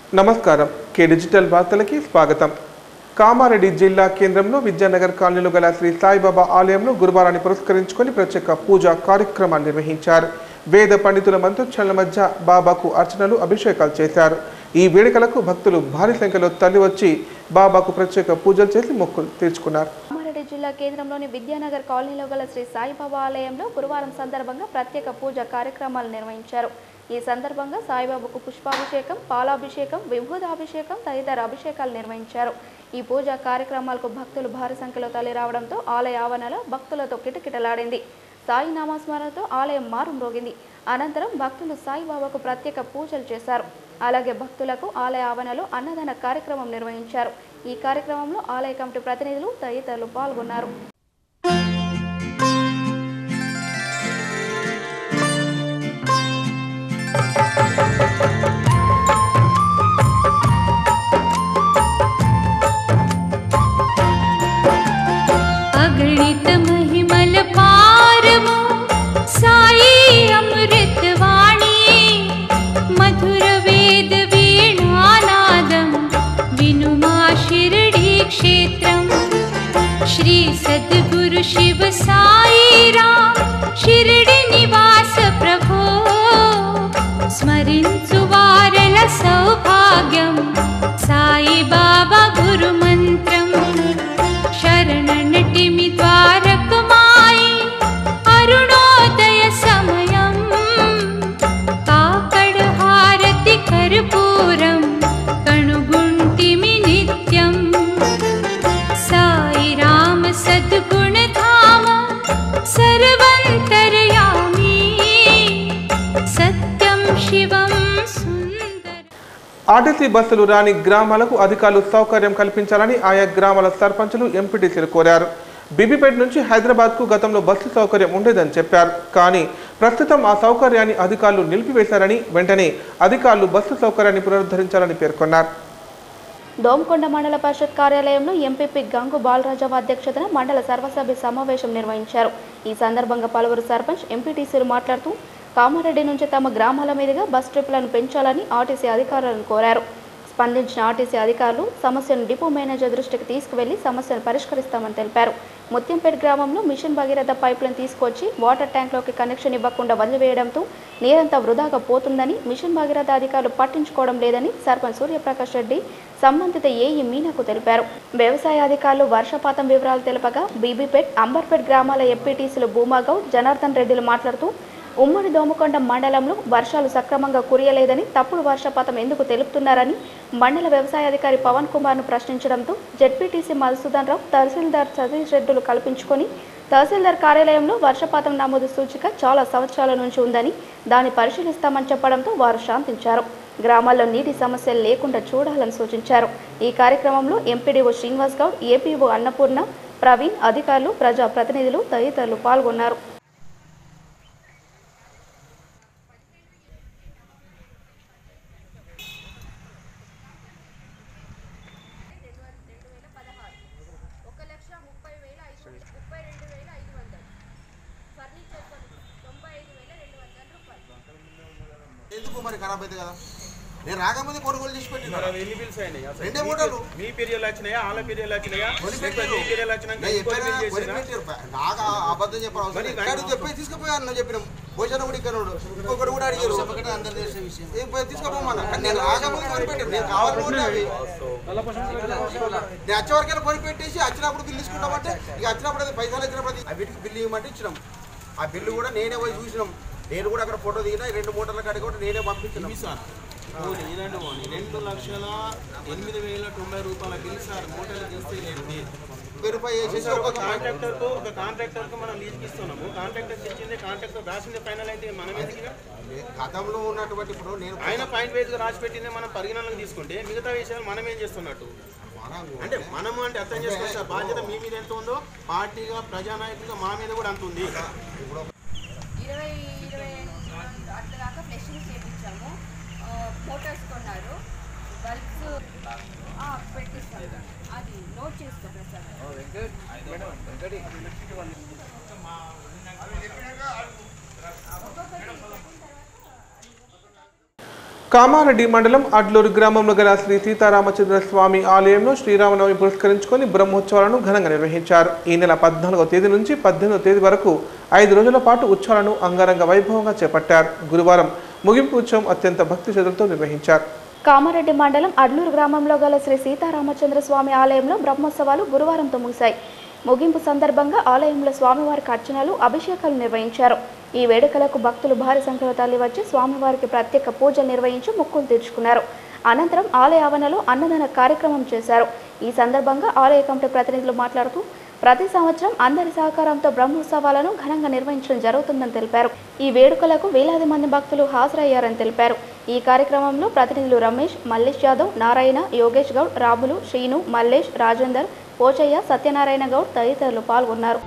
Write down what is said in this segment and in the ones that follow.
నమస్కారం కే డిజిటల్ వార్తలకి స్వాగతం కామారెడ్డి జిల్లా కేంద్రంలో విద్యానగర్ కాలనీలో గల శ్రీ సాయిబాబా ఆలయంలో గురువారాన్ని పురస్కరించుకొని ప్రత్యేక పూజా కార్యక్రమాలు నిర్వహించారు వేద పండితుల మంత్రోచ్చారణ మధ్య బాబాకు అర్చనలు అభిషేకాలు చేశారు ఈ వేడుకలకు భక్తులు భారీ సంఖ్యలో తరలివచ్చి బాబాకు ప్రత్యేక పూజలు చేసి మొక్కులు తీర్చుకున్నారు కామారెడ్డి జిల్లా కేంద్రంలోని విద్యానగర్ కాలనీలో గల శ్రీ సాయిబాబా ఆలయంలో గురువారం సందర్భంగా ప్రత్యేక పూజ కార్యక్రమాలు నిర్వహించారు ఈ సందర్భంగా సాయిబాబాకు పుష్పాభిషేకం పాలాభిషేకం విభూదాభిషేకం తదితర అభిషేకాలు నిర్వహించారు ఈ పూజా కార్యక్రమాలకు భక్తులు భారీ సంఖ్యలో తరలిరావడంతో ఆలయ ఆవరణలో భక్తులతో కిటకిటలాడింది సాయి నామస్మరణతో ఆలయం మారుమ్రోగింది అనంతరం భక్తులు సాయిబాబాకు ప్రత్యేక పూజలు చేశారు అలాగే భక్తులకు ఆలయ ఆవరణలో అన్నదాన కార్యక్రమం నిర్వహించారు ఈ కార్యక్రమంలో ఆలయ కమిటీ ప్రతినిధులు తదితరులు పాల్గొన్నారు अगणित महिमल पारमो साई अमृत वाणी मधुर वेद वीणानादं विनुमा शिरडी क्षेत्रम् श्री सद्गुरु शिव साई राम शिरडी निवास प्रभो स्मरिन्सु वारल सौभाग्यं साई बाबा गुरुमन्त्रम् शरणनटिमि द्वारकमायि अरुणोदय समयम् काकडहारति कर्पूरं कणुगुण्टिमि नित्यम् साई राम सद्गुणधाम सर्वन्तर्यामी सत्यं शिवं सुन्दरम् ఆర్టీసీ బస్సులు రాని గ్రామాలకు అధికారులు సౌకర్యం కల్పించాలని ఆయా గ్రామాల సర్పంచులు ఎంపీటీసీలు కోరారు బీబీపేట నుంచి హైదరాబాద్కు గతంలో బస్సు సౌకర్యం ఉండేదని చెప్పారు కానీ ప్రస్తుతం ఆ సౌకర్యాన్ని అధికారులు నిలిపివేశారని వెంటనే అధికారులు బస్సు సౌకర్యాన్ని పునరుద్ధరించాలని పేర్కొన్నారు దోమకొండ మండల పరిషత్ కార్యాలయంలో ఎంపీపీ గంగు బాలరాజావు అధ్యక్షతన మండల సర్వసభ్య సమావేశం నిర్వహించారు ఈ సందర్భంగా పలువురు సర్పంచ్ ఎంపీటీసీలు మాట్లాడుతూ కామారెడ్డి నుంచి తమ గ్రామాల మీదుగా బస్ ట్రిప్లను పెంచాలని ఆర్టీసీ అధికారులను కోరారు స్పందించిన ఆర్టీసీ అధికారులు సమస్యను డిపో మేనేజర్ దృష్టికి తీసుకువెళ్లి సమస్యను పరిష్కరిస్తామని తెలిపారు ముత్యంపేట గ్రామంలో మిషన్ భగీరథ పైప్లను తీసుకొచ్చి వాటర్ ట్యాంక్లోకి కనెక్షన్ ఇవ్వకుండా వదిలివేయడంతో నీరంతా వృధాగా పోతుందని మిషన్ భగీరథ అధికారులు పట్టించుకోవడం లేదని సర్పంచ్ సూర్యప్రకాష్ రెడ్డి సంబంధిత ఏఈ మీనాకు తెలిపారు వ్యవసాయ అధికారులు వర్షపాతం వివరాలు తెలపగా బీబీపేట్ అంబర్పేట్ గ్రామాల ఎంపీటీసీలు భూమాగౌడ్ జనార్దన్ రెడ్డిలు మాట్లాడుతూ ఉమ్మడి దోమకొండ మండలంలో వర్షాలు సక్రమంగా కురియలేదని తప్పుడు వర్షపాతం ఎందుకు తెలుపుతున్నారని మండల వ్యవసాయ అధికారి పవన్ కుమార్ను ప్రశ్నించడంతో జెడ్పీటీసీ మధుసూదన్ రావు తహసీల్దార్ సతీష్ రెడ్డులు కల్పించుకొని తహసీల్దార్ కార్యాలయంలో వర్షపాతం నమోదు సూచిక చాలా సంవత్సరాల నుంచి ఉందని దాన్ని పరిశీలిస్తామని చెప్పడంతో వారు శాంతించారు గ్రామాల్లో నీటి సమస్యలు లేకుండా చూడాలని సూచించారు ఈ కార్యక్రమంలో ఎంపీడీఓ శ్రీనివాస్ గౌడ్ ఏపీఓ అన్నపూర్ణ ప్రవీణ్ అధికారులు ప్రజా ప్రతినిధులు తదితరులు పాల్గొన్నారు ఒక లక్ష ముప్పై వేల ఐదు ముప్పై రెండు వేల ఐదు వందలు ఫర్నిచర్ కొనుగోలు తొంభై ఐదు వేల రెండు వందల రూపాయలు ఎందుకు మరి ఖరాబ్ అయితే కదా నేను రాకముందే కొనుగోలు చేసి పెట్టిన మరి అవి ఎన్ని బిల్స్ అయినాయి అసలు రెండే మీ మూటలు. పే- మీ పీరియడ్లు వచ్చినాయా వాళ్ళ పీరియడ్లు వచ్చినాయా కొని లేకపోతే పెట్టారు. మీ పీరియడ్లు వచ్చినాక నేను ఇంకో చెప్పానా? బిల్ కొని చేసినా? పెట్టారు. నాకు ఆ అబద్ధం చెప్పారు అవసరం మరి లేదు. నాకు ఇక్కడ చెప్పి తీసుకుపోయాను నేను చెప్పిన భోజనం కూడా ఇక్కడ ఉన్నాడు. ఇంకొకటి కూడా అడిగారు ఏం పోయి తీసుకుపోమన్నా కానీ నేను రాకముందే కొని పెట్టాను నేను కావాలనుకుంటే అవి నేను వచ్చే వరకైనా కొని పెట్టేసి వచ్చినప్పుడు బిల్లు తీసుకుంటామంటే ఇక వచ్చినప్పుడు అది పైసలు వచ్చినప్పుడు అది ఆ వీటికి బిల్లు ఇవ్వమంటే ఇచ్చినాం ఆ బిల్లు కూడా నేనే పోయి చూసినాం నేను కూడా అక్కడ ఫోటో దిగినా ఈ రెండు మూటల కాడికి కూడా నేనే పంపించిన సార్ పోనీ, ఇదండి పోనీ. రెండు లక్షల ఎనిమిది వేల తొంభై రూపాయల బిల్ సార్ మూటలు తీస్తే ఏంటి వెరిఫై చేసేసి ఒక ఒక కాంట్రాక్టర్ కు ఒక కాంట్రాక్టర్ కు మనం లీజుకి ఇస్తున్నాము కాంట్రాక్టర్ ఇచ్చింది కాంట్రాక్టర్ రాసింది ఫైనల్ అయితే మనం ఎందుకు ఇక? గతంలో ఉన్నటువంటి ఇప్పుడు నేను ఆయన పాయింట్ వైజ్ గా రాసి పెట్టింది మనం పరిగణనలోకి తీసుకుంటే మిగతా విషయాలు మనం ఏం చేస్తున్నట్టు అంటే మనము అంటే అర్థం చేసుకోవచ్చు సార్ బాధ్యత మీ మీద ఎంత ఉందో పార్టీగా ప్రజానాయకులుగా మా మీద కూడా అంత ఉంది ఇరవై ఇరవై అట్లా దాకా ఫ్లెషింగ్ చేయించాము మోటార్స్ కొన్నారు బల్బ్స్ పెట్టిస్తాను అది నోట్ చేసుకో ప్రసాద్ కామారెడ్డి మండలం అడ్లూరు గ్రామంలో గల శ్రీ సీతారామచంద్ర స్వామి ఆలయంలో శ్రీరామనవమి పురస్కరించుకొని బ్రహ్మోత్సవాలను ఘనంగా నిర్వహించారు ఈ నెల పద్నాలుగవ తేదీ నుంచి పద్దెనిమిదవ తేదీ వరకు ఐదు రోజుల పాటు ఉత్సవాలను అంగరంగ వైభవంగా చేపట్టారు గురువారం ముగింపు ఉత్సవం అత్యంత భక్తి శ్రద్ధలతో నిర్వహించారు కామారెడ్డి మండలం అడ్లూరు గ్రామంలో గల శ్రీ సీతారామచంద్ర స్వామి ఆలయంలో బ్రహ్మోత్సవాలు గురువారంతో ముగిశాయి ముగింపు సందర్భంగా ఆలయంలో స్వామివారికి అర్చనలు అభిషేకాలు నిర్వహించారు ఈ వేడుకలకు భక్తులు భారీ సంఖ్యలో తరలివచ్చి స్వామివారికి ప్రత్యేక పూజలు నిర్వహించి మొక్కులు తీర్చుకున్నారు అనంతరం ఆలయ ఆవరణలో అన్నదాన కార్యక్రమం చేశారు ఈ సందర్భంగా ఆలయ కమిటీ ప్రతినిధులు మాట్లాడుతూ ప్రతి సంవత్సరం అందరి సహకారంతో బ్రహ్మోత్సవాలను ఘనంగా నిర్వహించడం జరుగుతుందని తెలిపారు ఈ వేడుకలకు వేలాది మంది భక్తులు హాజరయ్యారని తెలిపారు ఈ కార్యక్రమంలో ప్రతినిధులు రమేష్ మల్లేష్ యాదవ్ నారాయణ యోగేష్ గౌడ్ రాములు శ్రీను మల్లేష్ రాజేందర్ పోచయ్య సత్యనారాయణ గౌడ్ తదితరులు పాల్గొన్నారు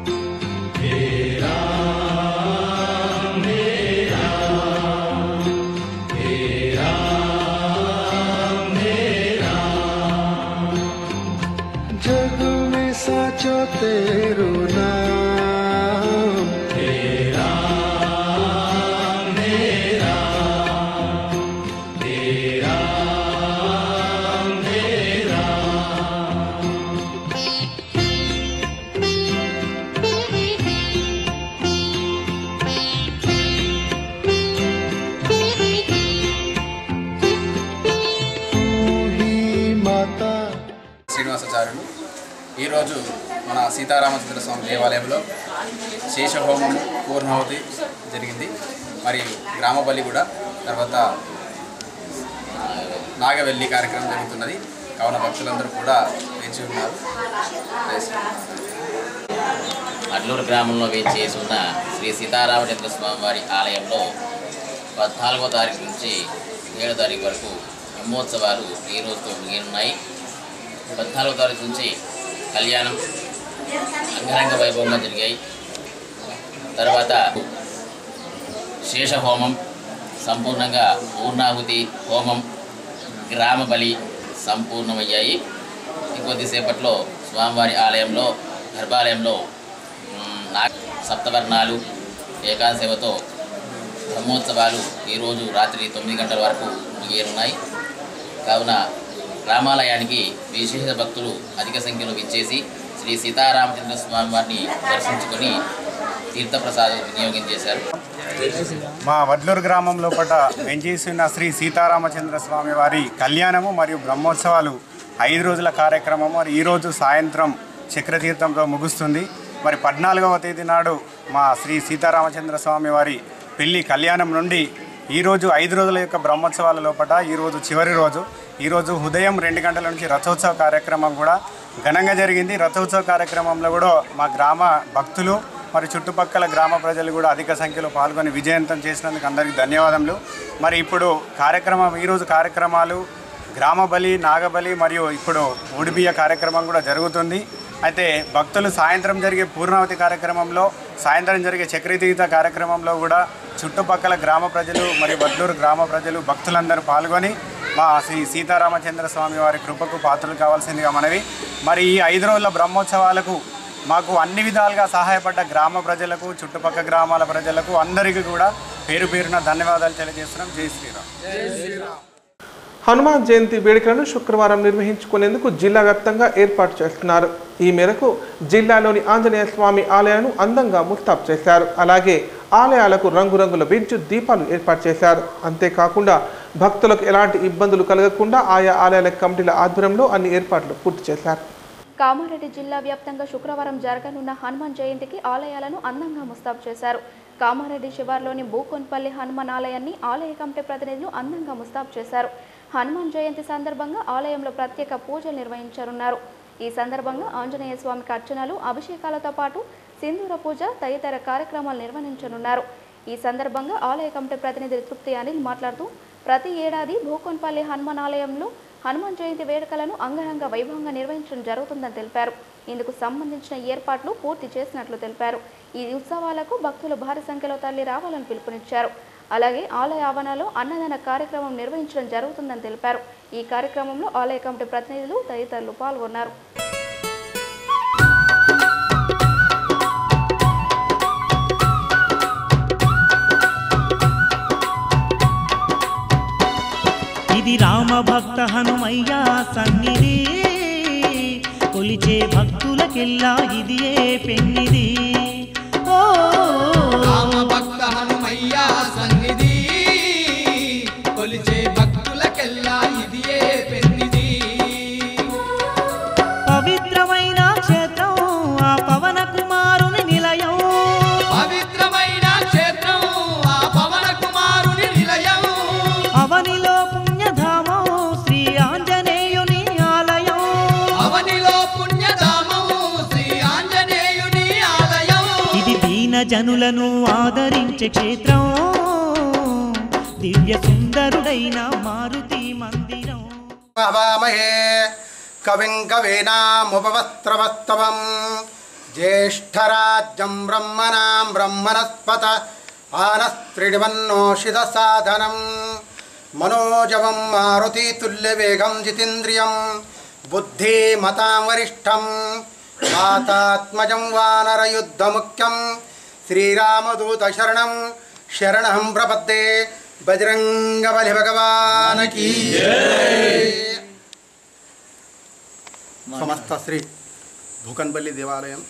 जग में साचो तेरो नाम तू ही माता శ్రీనివాసాచార్యులు ఈరోజు మన సీతారామచంద్ర స్వామి దేవాలయంలో శేషహోమము పూర్ణావతి జరిగింది మరియు గ్రామ బలి కూడా తర్వాత నాగవెల్లి కార్యక్రమం జరుగుతున్నది కావున భక్తులందరూ కూడా వేచి ఉన్నారు జై శ్రీరామ్. అడ్లూరు గ్రామంలో వేచేసి ఉన్న శ్రీ సీతారామచంద్ర స్వామి వారి ఆలయంలో పద్నాలుగో తారీఖు నుంచి ఏడో తారీఖు వరకు బ్రహ్మోత్సవాలు ఈ రోజుతో ముగినున్నాయి పద్నాలుగో తారీఖు నుంచి కళ్యాణం అంగరంగ వైభవంగా జరిగాయి తర్వాత శేషహోమం సంపూర్ణంగా పూర్ణాహుతి హోమం గ్రామ బలి సంపూర్ణమయ్యాయి ఇంకొద్దిసేపట్లో స్వామివారి ఆలయంలో గర్భాలయంలో మ్, నా సప్తవర్ణాలు ఏకాసేవతో బ్రహ్మోత్సవాలు ఈరోజు రాత్రి తొమ్మిది గంటల వరకు ముగియనున్నాయి కావున రామాలయానికి విశేష భక్తులు అధిక సంఖ్యలో విచ్చేసి శ్రీ సీతారామచంద్ర స్వామి వారిని దర్శించుకొని తీర్థప్రసాదం వినియోగం చేశారు మా వడ్లూరు గ్రామం లోపల వెంచేసిన శ్రీ సీతారామచంద్ర స్వామి వారి కళ్యాణము మరియు బ్రహ్మోత్సవాలు ఐదు రోజుల కార్యక్రమం మరి ఈరోజు సాయంత్రం చక్రతీర్థంతో ముగుస్తుంది మరి పద్నాలుగవ తేదీ నాడు మా శ్రీ సీతారామచంద్ర స్వామి వారి పెళ్లి కళ్యాణం నుండి ఈరోజు ఐదు రోజుల యొక్క బ్రహ్మోత్సవాల లోపల ఈరోజు చివరి రోజు ఈరోజు ఉదయం రెండు గంటల నుంచి రథోత్సవ కార్యక్రమం కూడా ఘనంగా జరిగింది రథోత్సవ కార్యక్రమంలో కూడా మా గ్రామ భక్తులు మరి చుట్టుపక్కల గ్రామ ప్రజలు కూడా అధిక సంఖ్యలో పాల్గొని విజయవంతం చేసినందుకు అందరికీ ధన్యవాదములు మరి ఇప్పుడు కార్యక్రమం ఈరోజు కార్యక్రమాలు గ్రామ బలి నాగబలి మరియు ఇప్పుడు ఊడిబియ్య కార్యక్రమం కూడా జరుగుతుంది అయితే భక్తులు సాయంత్రం జరిగే పూర్ణావతి కార్యక్రమంలో సాయంత్రం జరిగే చక్రతీర్థ కార్యక్రమంలో కూడా చుట్టుపక్కల గ్రామ ప్రజలు మరియు వడ్లూరు గ్రామ ప్రజలు భక్తులందరూ పాల్గొని మా శ్రీ సీతారామచంద్ర స్వామి వారి కృపకు పాత్రలు కావాల్సిందిగా మనవి మరి ఈ ఐదు రోజుల బ్రహ్మోత్సవాలకు మాకు అన్ని విధాలుగా సహాయపడ్డ గ్రామ ప్రజలకు చుట్టుపక్కల గ్రామాల ప్రజలకు అందరికీ కూడా పేరు పేరున ధన్యవాదాలు తెలియజేస్తున్నాం జై శ్రీరామ్ హనుమాన్ జయంతి వేడుకలను శుక్రవారం నిర్వహించుకునేందుకు జిల్లా వ్యాప్తంగా ఏర్పాటు చేస్తున్నారు ఈ మేరకు జిల్లాలోని ఆంజనేయ స్వామి ఆలయాలను అందంగా ముస్తాబ్ చేశారు అలాగే ఆలయాలకు రంగురంగుల విద్యుత్ దీపాలు ఏర్పాటు చేశారు అంతేకాకుండా భక్తులకు ఎలాంటి ఇబ్బందులు కలగకుండా ఆయా ఆలయాల కమిటీల ఆధ్వర్యంలో అన్ని ఏర్పాట్లు పూర్తి చేశారు కామారెడ్డి జిల్లా వ్యాప్తంగా శుక్రవారం జరగనున్న హనుమాన్ జయంతికి ఆలయాలను అందంగా ముస్తాబు చేశారు కామారెడ్డి శివార్లోని బూకొన్పల్లి హనుమాన్ ఆలయాన్ని ఆలయ కమిటీ ప్రతినిధులు అందంగా ముస్తాబు చేశారు హనుమాన్ జయంతి సందర్భంగా ఆలయంలో ప్రత్యేక పూజలు నిర్వహించనున్నారు ఈ సందర్భంగా ఆంజనేయ స్వామికి అర్చనలు అభిషేకాలతో పాటు సింధూర పూజ తదితర కార్యక్రమాలు నిర్వహించనున్నారు ఈ సందర్భంగా ఆలయ కమిటీ ప్రతినిధి తృప్తి అనిల్ మాట్లాడుతూ ప్రతి ఏడాది భూకొన్పల్లి హనుమాన్ ఆలయంలో హనుమాన్ జయంతి వేడుకలను అంగరంగ వైభవంగా నిర్వహించడం జరుగుతుందని తెలిపారు ఇందుకు సంబంధించిన ఏర్పాట్లు పూర్తి చేసినట్లు తెలిపారు ఈ ఉత్సవాలకు భక్తులు భారీ సంఖ్యలో తరలి రావాలని పిలుపునిచ్చారు అలాగే ఆలయ ఆవరణలో అన్నదాన కార్యక్రమం నిర్వహించడం జరుగుతుందని తెలిపారు ఈ కార్యక్రమంలో ఆలయ కమిటీ ప్రతినిధులు తదితరులు పాల్గొన్నారు ఇది రామ భక్త హనుమయ్య సన్నిధి కొలిచే భక్తులకెల్లా ఇది ఏ పెన్నిది ఓ రామ భక్త హనుమయ్య సన్నిధి కొలిచే భక్తులకెల్లా ఇది ఏ పెన్నిది పవిత్రమైన క్షేత్రం ఆ పవన కుమారుని నిలయం పవిత్రమైన క్షేత్రం ఆ పవన కుమారుని నిలయం అవనిలో పుణ్యధామం శ్రీ ఆంజనేయుని ఆలయం అవనిలో పుణ్యధామం శ్రీ ఆంజనేయుని ఆలయం ఇది దీన జనులను ఆదరించే క్షేత్రం దివ్య సుందరుడైన మారుతి మందిరం వామహే కవిం కవీనాముపవస్త్రవస్తవం జ్యేష్ఠరాజ్యం బ్రహ్మణాం బ్రహ్మణస్పత ఆనస్త్రిడివన్నోషిత సాధనం మనోజవం మారుతీతుల్యవేగం జితేంద్రియం బుద్ధిమతాం వరిష్టం మాతాత్మజం వానరయుద్ధముఖ్యం శ్రీరామదూత శరణం శరణం ప్రపద్దే బజరంగబలి భగవానకి సమస్త శ్రీ భూకన్పల్లి దేవాలయం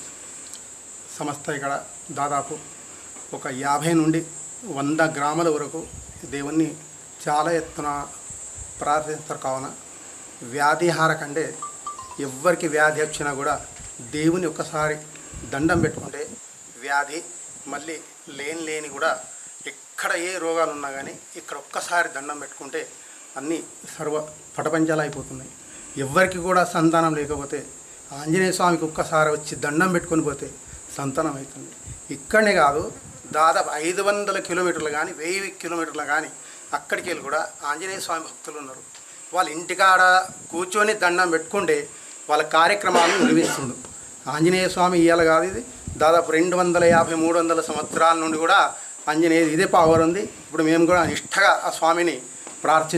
సంస్థ ఇక్కడ దాదాపు ఒక యాభై నుండి వంద గ్రాముల వరకు దేవుణ్ణి చాలా ఎత్తున ప్రార్థిస్తారు కావున వ్యాధిహార కంటే ఎవ్వరికి వ్యాధి వచ్చినా కూడా దేవుని ఒక్కసారి దండం పెట్టుకుంటే వ్యాధి మళ్ళీ లేని లేని కూడా ఎక్కడ ఏ రోగాలు ఉన్నా కానీ ఇక్కడ ఒక్కసారి దండం పెట్టుకుంటే అన్నీ సర్వ పటపంచాలు అయిపోతున్నాయి ఎవ్వరికి కూడా సంతానం లేకపోతే ఆంజనేయ స్వామికి ఒక్కసారి వచ్చి దండం పెట్టుకొని పోతే సంతానం అవుతుంది ఇక్కడనే కాదు దాదాపు ఐదు వందల కిలోమీటర్లు కానీ వెయ్యి కిలోమీటర్లు కానీ అక్కడికి వెళ్ళి కూడా ఆంజనేయ స్వామి భక్తులు ఉన్నారు వాళ్ళ ఇంటికాడ కూర్చొని దండం పెట్టుకుంటే వాళ్ళ కార్యక్రమాలను నిర్వహిస్తుండు ఆంజనేయ స్వామి ఇయ్యాల కాదు ఇది దాదాపు రెండు వందల యాభై మూడు వందల సంవత్సరాల నుండి కూడా ఆంజనేయ ఇదే పవర్ ఉంది ఇప్పుడు మేము కూడా నిష్ఠగా ఆ స్వామిని ప్రార్థి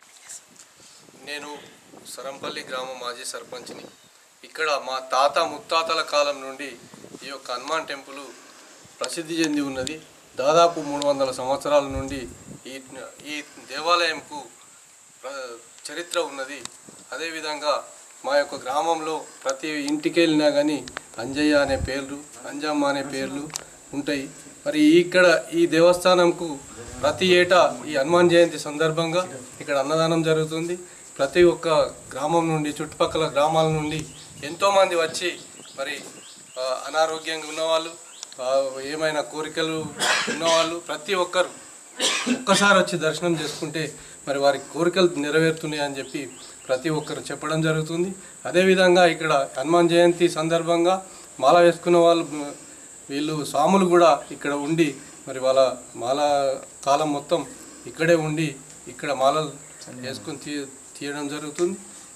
నేను సరంపల్లి గ్రామం మాజీ సర్పంచ్ని ఇక్కడ మా తాత ముత్తాతల కాలం నుండి ఈ యొక్క హనుమాన్ టెంపుల్ ప్రసిద్ధి చెంది ఉన్నది దాదాపు మూడు వందల సంవత్సరాల నుండి ఈ ఈ దేవాలయంకు ప్ర- చరిత్ర ఉన్నది అదేవిధంగా మా యొక్క గ్రామంలో ప్రతి ఇంటికి వెళ్ళినా కానీ అంజయ్య అనే పేర్లు అంజమ్మ అనే పేర్లు ఉంటాయి మరి ఇక్కడ ఈ దేవస్థానంకు ప్రతి ఏటా ఈ హనుమాన్ జయంతి సందర్భంగా ఇక్కడ అన్నదానం జరుగుతుంది ప్రతి ఒక్క గ్రామం నుండి చుట్టుపక్కల గ్రామాల నుండి ఎంతోమంది వచ్చి మరి ఆ, అనారోగ్యంగా ఉన్నవాళ్ళు ఆ, ఏమైనా కోరికలు ఉన్నవాళ్ళు ప్రతి ఒక్కరు ఒక్కసారి వచ్చి దర్శనం చేసుకుంటే మరి వారి కోరికలు నెరవేరుతున్నాయి అని చెప్పి ప్రతి ఒక్కరు చెప్పడం జరుగుతుంది అదేవిధంగా ఇక్కడ హనుమాన్ జయంతి సందర్భంగా మాల వేసుకున్న వాళ్ళు మ్, వీళ్ళు స్వాములు కూడా ఇక్కడ ఉండి మరి వాళ్ళ మాల కాలం మొత్తం ఇక్కడే ఉండి ఇక్కడ మాలలు వేసుకుని తీ తీయడం జరుగుతుంది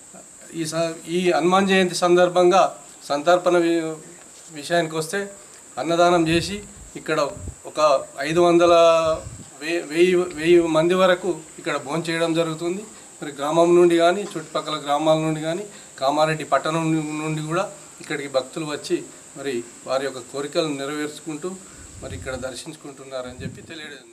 ఈ స ఈ హనుమాన్ జయంతి సందర్భంగా సంతర్పణ వి- విషయానికి వస్తే అన్నదానం చేసి ఇక్కడ ఒక ఐదు వందల వెయ్యి వెయ్యి వెయ్యి మంది వరకు ఇక్కడ భోజనం చేయడం జరుగుతుంది మరి గ్రామం నుండి కానీ చుట్టుపక్కల గ్రామాల నుండి కానీ కామారెడ్డి పట్టణం నుండి కూడా ఇక్కడికి భక్తులు వచ్చి మరి వారి యొక్క కోరికలను నెరవేర్చుకుంటూ మరి ఇక్కడ దర్శించుకుంటున్నారని చెప్పి తెలియజేస్తున్నారు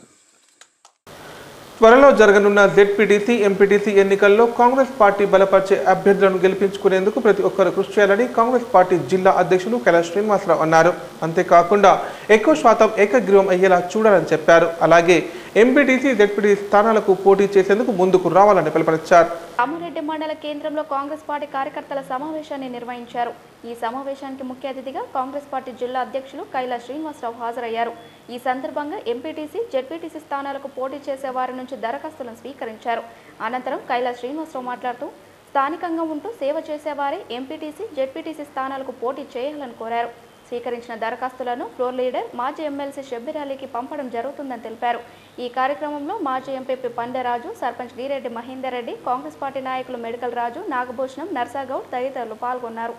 త్వరలో జరగనున్న జెడ్పీటీసీ ఎంపీటీసీ ఎన్నికల్లో కాంగ్రెస్ పార్టీ బలపరిచే అభ్యర్థులను గెలిపించుకునేందుకు ప్రతి ఒక్కరు కృషి చేయాలని కాంగ్రెస్ పార్టీ జిల్లా అధ్యక్షులు కైలాష్ శ్రీనివాసరావు అన్నారు అంతేకాకుండా ఎక్కువ శాతం ఏకగ్రీవం అయ్యేలా చూడాలని చెప్పారు అలాగే ఎంపీటీసీ జెడ్పీటీసీ స్థానాలకు పోటీ చేసేందుకు ముందుకు రావాలని పిలుపునిచ్చారు కామారెడ్డి మండల కేంద్రంలో కాంగ్రెస్ పార్టీ కార్యకర్తల సమావేశాన్ని నిర్వహించారు ఈ సమావేశానికి ముఖ్య అతిథిగా కాంగ్రెస్ పార్టీ జిల్లా అధ్యక్షులు కైలా శ్రీనివాసరావు హాజరయ్యారు ఈ సందర్భంగా ఎంపీటీసీ జెడ్పీటీసీ స్థానాలకు పోటీ చేసే వారి నుంచి దరఖాస్తులను స్వీకరించారు అనంతరం కైలా శ్రీనివాసరావు మాట్లాడుతూ స్థానికంగా ఉంటూ సేవ చేసేవారే ఎంపీటీసీ జెడ్పీటీసీ స్థానాలకు పోటీ చేయాలని కోరారు స్వీకరించిన దరఖాస్తులను ఫ్లోర్ లీడర్ మాజీ ఎమ్మెల్సీ షబ్బీర్ అలీకి పంపడం జరుగుతుందని తెలిపారు ఈ కార్యక్రమంలో మాజీ ఎంపీపీ పండరాజు సర్పంచ్ డిరెడ్డి మహేందర్ రెడ్డి కాంగ్రెస్ పార్టీ నాయకులు మెడికల్ రాజు నాగభూషణం నర్సాగౌడ్ తదితరులు పాల్గొన్నారు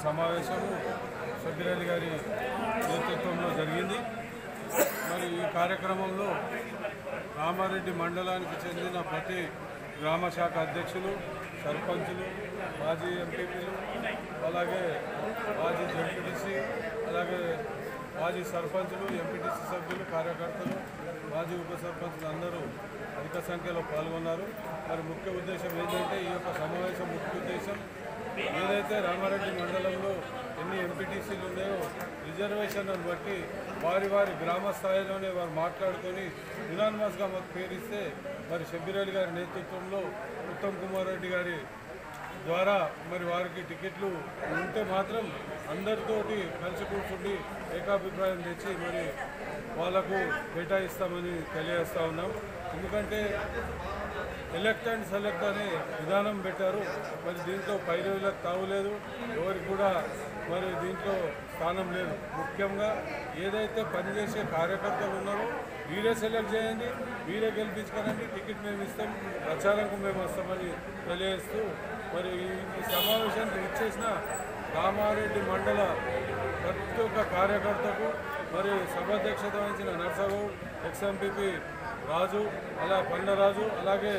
సమావేశము సభ్యురాలి గారి నేతృత్వంలో జరిగింది మరి ఈ కార్యక్రమంలో రామారెడ్డి మండలానికి చెందిన ప్రతి గ్రామ శాఖ అధ్యక్షులు సర్పంచులు మాజీ ఎంపీపీలు అలాగే మాజీ జడ్పీటీసీ అలాగే మాజీ సర్పంచులు ఎంపీటీసీ సభ్యులు కార్యకర్తలు మాజీ ఉప సర్పంచులు అందరూ అధిక సంఖ్యలో పాల్గొన్నారు మరి ముఖ్య ఉద్దేశం ఏంటంటే ఈ యొక్క సమావేశం ముఖ్య ఉద్దేశం ఏదైతే రామారెడ్డి మండలంలో ఎన్ని ఎంపీటీసీలు ఉన్నాయో రిజర్వేషన్లను బట్టి వారి వారి గ్రామ స్థాయిలోనే వారు మాట్లాడుకొని యునానిమస్గా మాకు పేరిస్తే మరి షబ్బీరాలి గారి నేతృత్వంలో ఉత్తమ్ కుమార్ రెడ్డి గారి ద్వారా మరి వారికి టికెట్లు ఉంటే మాత్రం అందరితోటి కలిసి కూర్చుండి ఏకాభిప్రాయం తెచ్చి మరి వాళ్ళకు కేటాయిస్తామని తెలియజేస్తా ఉన్నాం ఎందుకంటే ఎలక్ట్ అండ్ సెలెక్ట్ అనే విధానం పెట్టారు మరి దీంట్లో పైరవులకు తావులేదు ఎవరికి కూడా మరి దీంట్లో స్థానం లేదు ముఖ్యంగా ఏదైతే పనిచేసే కార్యకర్తలు ఉన్నారో వీరే సెలెక్ట్ చేయండి వీరే గెలిపించుకోనండి టికెట్ మేము ఇస్తాం ప్రచారంకు మేము వస్తామని తెలియజేస్తూ మరి ఈ ఈ సమావేశానికి ఇచ్చేసిన కామారెడ్డి మండల ప్రతి ఒక్క కార్యకర్తకు మరి సభాధ్యక్షత వహించిన నర్సగౌడ్ ఎక్స్ఎంపీపీ రాజు అలా పండరాజు అలాగే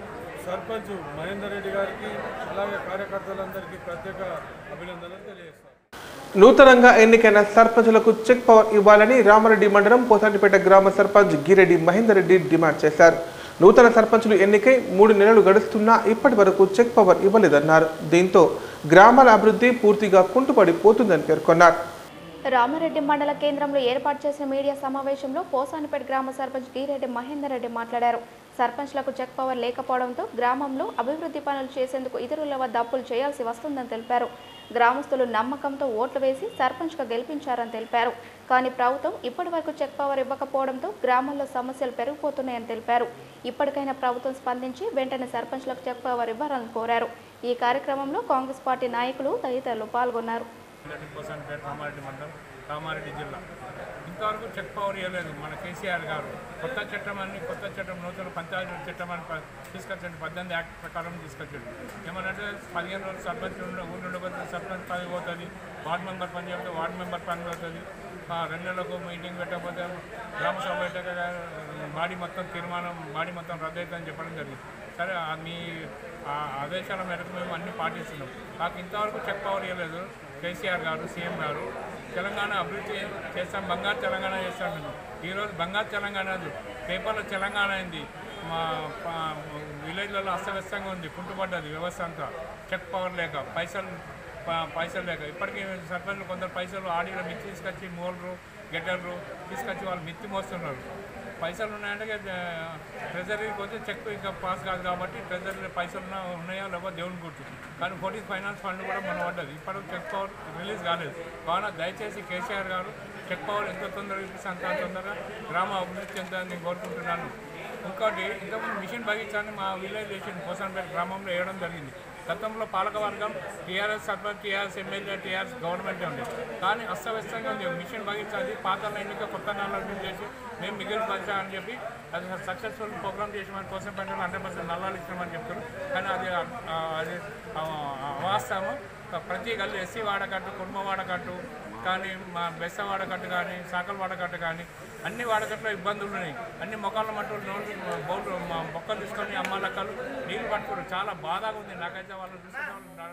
సర్పంచ్ మహేందర్ రెడ్డి గారికి అలాగే కార్యకర్తలందరికీ ప్రత్యేక అభినందనలు తెలియజేస్తాను నూతనంగా ఎన్నికైన సర్పంచులకు చెక్ పవర్ ఇవ్వాలని రామారెడ్డి మండలం పోతాటిపేట గ్రామ సర్పంచ్ గిరెడ్డి మహేందర్ రెడ్డి డిమాండ్ చేశారు నూతన సర్పంచులు ఎన్నికై మూడు నెలలు గడుస్తున్నా ఇప్పటి వరకు చెక్ పవర్ ఇవ్వలేదన్నారు దీంతో గ్రామాల అభివృద్ధి పూర్తిగా కుంటుపడిపోతుందని పేర్కొన్నారు రామారెడ్డి మండల కేంద్రంలో ఏర్పాటు చేసిన మీడియా సమావేశంలో పోసానిపేట గ్రామ సర్పంచ్ గిరెడ్డి మహేందర్ రెడ్డి మాట్లాడారు సర్పంచ్లకు చెక్ పవర్ లేకపోవడంతో గ్రామంలో అభివృద్ధి పనులు చేసేందుకు ఇతరుల వద్ద అప్పులు చేయాల్సి వస్తుందని తెలిపారు గ్రామస్తులు నమ్మకంతో ఓట్లు వేసి సర్పంచ్గా గెలిపించారని తెలిపారు కానీ ప్రభుత్వం ఇప్పటి వరకు చెక్ పవర్ ఇవ్వకపోవడంతో గ్రామాల్లో సమస్యలు పెరిగిపోతున్నాయని తెలిపారు ఇప్పటికైనా ప్రభుత్వం స్పందించి వెంటనే సర్పంచ్లకు చెక్ పవర్ ఇవ్వాలని కోరారు ఈ కార్యక్రమంలో కాంగ్రెస్ పార్టీ నాయకులు తదితరులు పాల్గొన్నారు పర్సెంట్ కామారెడ్డి మండలం కామారెడ్డి జిల్లా ఇంతవరకు చెక్ పవర్ ఇవ్వలేదు మన కేసీఆర్ గారు కొత్త చట్టం అని కొత్త చట్టం నూతన పంచాయతీ చట్టం అని ప- తీసుకొచ్చండి పద్దెనిమిది యాక్ట్ ప్రకారం తీసుకొచ్చండి ఏమనంటే పదిహేను రోజులు సర్పంచ్ ఉండ ఊరు ఉండకపోతే సర్పంచ్ పని పోతుంది వార్డు మెంబర్ పని చేయకపోతే వార్డు మెంబర్ పని పోతుంది ఆ, రెండు నెలలకు మీటింగ్ పెట్టకపోతే గ్రామ సభ పెట్టక బాడీ మొత్తం తీర్మానం బాడీ మొత్తం రద్దు అవుతుందని చెప్పడం జరిగింది సరే ఆ మీ ఆ ఆదేశాల మేరకు మేము అన్ని పాటిస్తున్నాం నాకు ఇంతవరకు చెక్ పవర్ ఇవ్వలేదు కేసీఆర్ గారు సీఎం గారు తెలంగాణ అభివృద్ధి చేస్తాం బంగారు తెలంగాణ చేస్తాం మేము ఈరోజు బంగారు తెలంగాణ కాదు. పేపర్లో తెలంగాణ అయింది మా పా- విలేజ్లలో అస్తవ్యస్తంగా ఉంది కుంటుపడ్డది వ్యవస్థ అంతా చెక్ పవర్ లేక పైసలు ప- పైసలు లేక ఇప్పటికీ సర్పంచ్లు కొందరు పైసలు ఆడిలో మిత్తి తీసుకొచ్చి మోలరు గెట్టర్లు తీసుకొచ్చి వాళ్ళు మిత్తి మోస్తున్నారు పైసలు ఉన్నాయంటే ట్రెజరీకి పోతే చెక్ ఇంకా పాస్ కాదు కాబట్టి ట్రెజరీ పైసలు ఉన్నా ఉన్నాయో లేకపోతే దేవుని గుర్తు కానీ ఫోర్టీన్ ఫైనాన్స్ ఫండ్ కూడా మన పడ్డది ఇప్పటికి చెక్ పవర్ రిలీజ్ కాలేదు కావున దయచేసి కేసీఆర్ గారు చెక్ పవర్ ఎంత తొందరగా ఇప్పిస్తే అంత తొందరగా గ్రామ అభివృద్ధి చెందాలని నేను కోరుకుంటున్నాను ఇంకోటి ఇంతకుముందు మిషన్ బగీచాన్ని మా విలేజ్ వేసింది పోసన్పేట గ్రామంలో వేయడం జరిగింది గతంలో పాలకవర్గం TRS sarpanch TRS MLA TRS గవర్నమెంటే ఉండేది కానీ అస్తవ్యస్తంగా ఉంది మిషన్ బగించాలి పాత ఎన్నిక కొత్త నాలుగు చేసి మేము మిగిలిన పరిచయం అని చెప్పి అది సక్సెస్ఫుల్ ప్రోగ్రామ్ చేసి మన కోసం పెట్టడం హండ్రెడ్ పర్సెంట్ నల్లాలు ఇచ్చినామని చెప్తారు కానీ అది ఆ, అది ఆ, అవాస్తవము ప్రతి గల్లి ఎస్సీ వాడకట్టు కుటుంబ వాడకట్టు కానీ మా బెస్స వాడకట్టు కానీ సాకల వాడకట్టు కానీ అన్ని వాడకట్లో ఇబ్బందులు ఉన్నాయి అన్ని మొక్కల మట్టు నోళ్ళు బౌలు మొక్కలు తీసుకొని అమ్మాలక్కలు నీళ్ళు పట్టుకోవడం చాలా బాధగా ఉంది నాకైతే వాళ్ళు చూసుకుంటా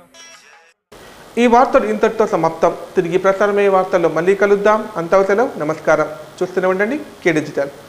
ఈ వార్తలు ఇంతటితో సమాప్తం తిరిగి ప్రసారమయ్యే వార్తల్లో మళ్ళీ కలుద్దాం అంతవసరం నమస్కారం చూస్తూనే ఉండండి కే డిజిటల్